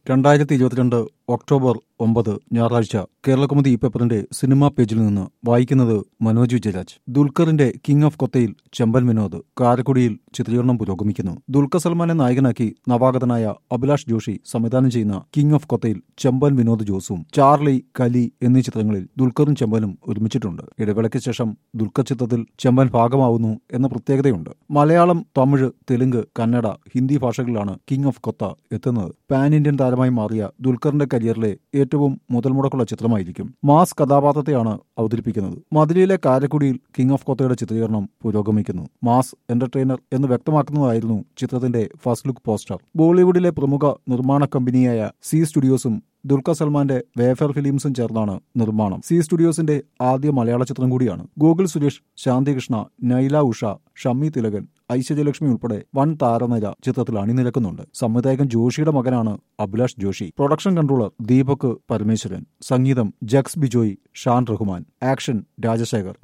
രണ്ടായിരത്തി ഇരുപത്തിരണ്ട് ഒക്ടോബർ ഒമ്പത് ഞായറാഴ്ച കേരളകൗമുദി ഈ പേപ്പറിന്റെ സിനിമാ പേജിൽ നിന്ന് വായിക്കുന്നത് മനോജ് വിജയരാജ് ദുൽഖറിന്റെ കിങ് ഓഫ് കൊത്തയിൽ ചെമ്പൻ വിനോദ് കാരക്കുടിയിൽ ചിത്രീകരണം പുരോഗമിക്കുന്നു ദുൽഖർ സൽമാനെ നായകനാക്കി നവാഗതനായ അഭിലാഷ് ജോഷി സംവിധാനം ചെയ്യുന്ന കിങ് ഓഫ് കൊത്തയിൽ ചെമ്പൻ വിനോദ് ജോസും ചാർലി കലി എന്നീ ചിത്രങ്ങളിൽ ദുൽഖറും ചെമ്പനും ഒരുമിച്ചിട്ടുണ്ട് ഇടവേളയ്ക്ക് ശേഷം ദുൽഖർ ചിത്രത്തിൽ ചെമ്പൻ ഭാഗമാവുന്നു എന്ന പ്രത്യേകതയുണ്ട് മലയാളം തമിഴ് തെലുങ്ക് കന്നഡ ഹിന്ദി ഭാഷകളിലാണ് കിങ് ഓഫ് കൊത്ത എത്തുന്നത് പാൻ ഇന്ത്യൻ താരമായി മാറിയ ദുൽഖറിന്റെ കരിയറിലെ ഏറ്റവും മുതൽമുടക്കുള്ള ചിത്രമായിരിക്കും മാസ് കഥാപാത്രത്തെയാണ് അവതരിപ്പിക്കുന്നത് മധുരയിലെ കാരക്കുടിയിൽ കിങ് ഓഫ് കൊത്തയുടെ ചിത്രീകരണം പുരോഗമിക്കുന്നു മാസ് എന്റർടൈനർ എന്ന് വ്യക്തമാക്കുന്നതായിരുന്നു ചിത്രത്തിന്റെ ഫസ്റ്റ് ലുക്ക് പോസ്റ്റർ ബോളിവുഡിലെ പ്രമുഖ നിർമ്മാണ കമ്പനിയായ സി സ്റ്റുഡിയോസും ദുൽഖർ സൽമാന്റെ വേഫർ ഫിലിംസും ചേർന്നാണ് നിർമ്മാണം സി സ്റ്റുഡിയോസിന്റെ ആദ്യ മലയാള ചിത്രം കൂടിയാണ് ഗോകുൽ സുരേഷ് ശാന്തികൃഷ്ണ നൈല ഉഷ ഷമ്മി തിലകൻ ഐശ്വര്യലക്ഷ്മി ഉൾപ്പെടെ വൻ താരനിര ചിത്രത്തിൽ അണിനിരക്കുന്നുണ്ട് സംവിധായകൻ ജോഷിയുടെ മകനാണ് അഭിലാഷ് ജോഷി പ്രൊഡക്ഷൻ കൺട്രോളർ ദീപക് പരമേശ്വരൻ സംഗീതം ജക്സ് ബിജോയ് ഷാൻ റഹ്മാൻ ആക്ഷൻ രാജശേഖർ